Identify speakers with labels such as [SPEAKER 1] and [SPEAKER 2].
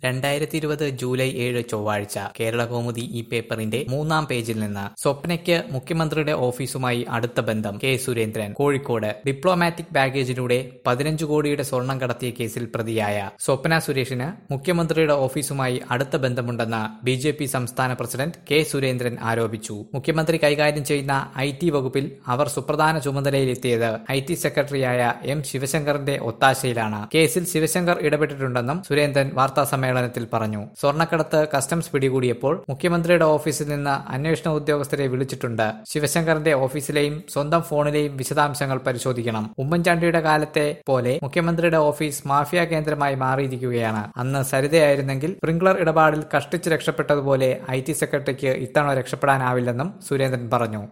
[SPEAKER 1] രണ്ടായിരത്തി ഇരുപത് ജൂലൈ ഏഴ് ചൊവ്വാഴ്ച കേരളകൗമുദി ഈ പേപ്പറിന്റെ മൂന്നാം പേജിൽ നിന്ന് സ്വപ്നയ്ക്ക് മുഖ്യമന്ത്രിയുടെ ഓഫീസുമായി അടുത്ത ബന്ധം കെ സുരേന്ദ്രൻ കോഴിക്കോട് ഡിപ്ലോമാറ്റിക് ബാഗേജിലൂടെ പതിനഞ്ച് കോടിയുടെ സ്വർണം കടത്തിയ കേസിൽ പ്രതിയായ സ്വപ്ന സുരേഷിന് മുഖ്യമന്ത്രിയുടെ ഓഫീസുമായി അടുത്ത ബന്ധമുണ്ടെന്ന് ബി ജെ പി സംസ്ഥാന പ്രസിഡന്റ് കെ സുരേന്ദ്രൻ ആരോപിച്ചു മുഖ്യമന്ത്രി കൈകാര്യം ചെയ്യുന്ന ഐ ടി വകുപ്പിൽ അവർ സുപ്രധാന ചുമതലയിലെത്തിയത് ഐ ടി സെക്രട്ടറിയായ എം ശിവശങ്കറിന്റെ ഒത്താശയിലാണ് കേസിൽ ശിവശങ്കർ ഇടപെട്ടിട്ടുണ്ടെന്നും സുരേന്ദ്രൻ വാർത്താ സമ്മേളനത്തിൽ പറഞ്ഞു സ്വർണ്ണക്കടത്ത് കസ്റ്റംസ് പിടികൂടിയപ്പോൾ മുഖ്യമന്ത്രിയുടെ ഓഫീസിൽ നിന്ന് അന്വേഷണ ഉദ്യോഗസ്ഥരെ വിളിച്ചിട്ടുണ്ട് ശിവശങ്കറിന്റെ ഓഫീസിലെയും സ്വന്തം ഫോണിലെയും വിശദാംശങ്ങൾ പരിശോധിക്കണം ഉമ്മൻചാണ്ടിയുടെ കാലത്തെ പോലെ മുഖ്യമന്ത്രിയുടെ ഓഫീസ് മാഫിയ കേന്ദ്രമായി മാറിയിരിക്കുകയാണ് അന്ന് സരിതയായിരുന്നെങ്കിൽ സ്പ്രിംഗ്ലർ ഇടപാടിൽ കഷ്ടിച്ച് രക്ഷപ്പെട്ടതുപോലെ ഐ ടി സെക്രട്ടറിക്ക് ഇത്തവണ രക്ഷപ്പെടാനാവില്ലെന്നും സുരേന്ദ്രൻ പറഞ്ഞു